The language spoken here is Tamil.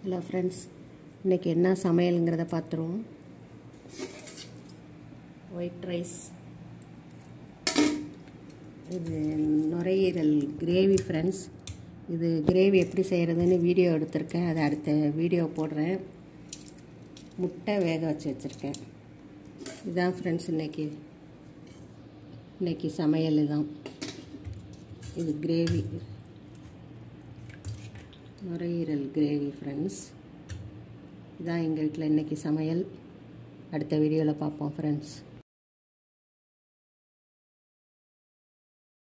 ஹலோ ஃப்ரெண்ட்ஸ் இன்றைக்கி என்ன சமையலுங்கிறத பார்த்துருவோம் ஒயிட் ரைஸ் இது நுரையீரல் கிரேவி ஃப்ரெண்ட்ஸ் இது கிரேவி எப்படி செய்கிறதுன்னு வீடியோ எடுத்திருக்கேன் அதை அடுத்த வீடியோ போடுறேன் முட்டை வேக வச்சு வச்சுருக்கேன் இதுதான் ஃப்ரெண்ட்ஸ் இன்றைக்கி இன்றைக்கி சமையல் தான் இது கிரேவி நுரையீரல் கிரேவி ஃப்ரெண்ட்ஸ் இதான் எங்கள் வீட்டில் இன்றைக்கி சமையல் அடுத்த வீடியோவில் பார்ப்போம் ஃப்ரெண்ட்ஸ்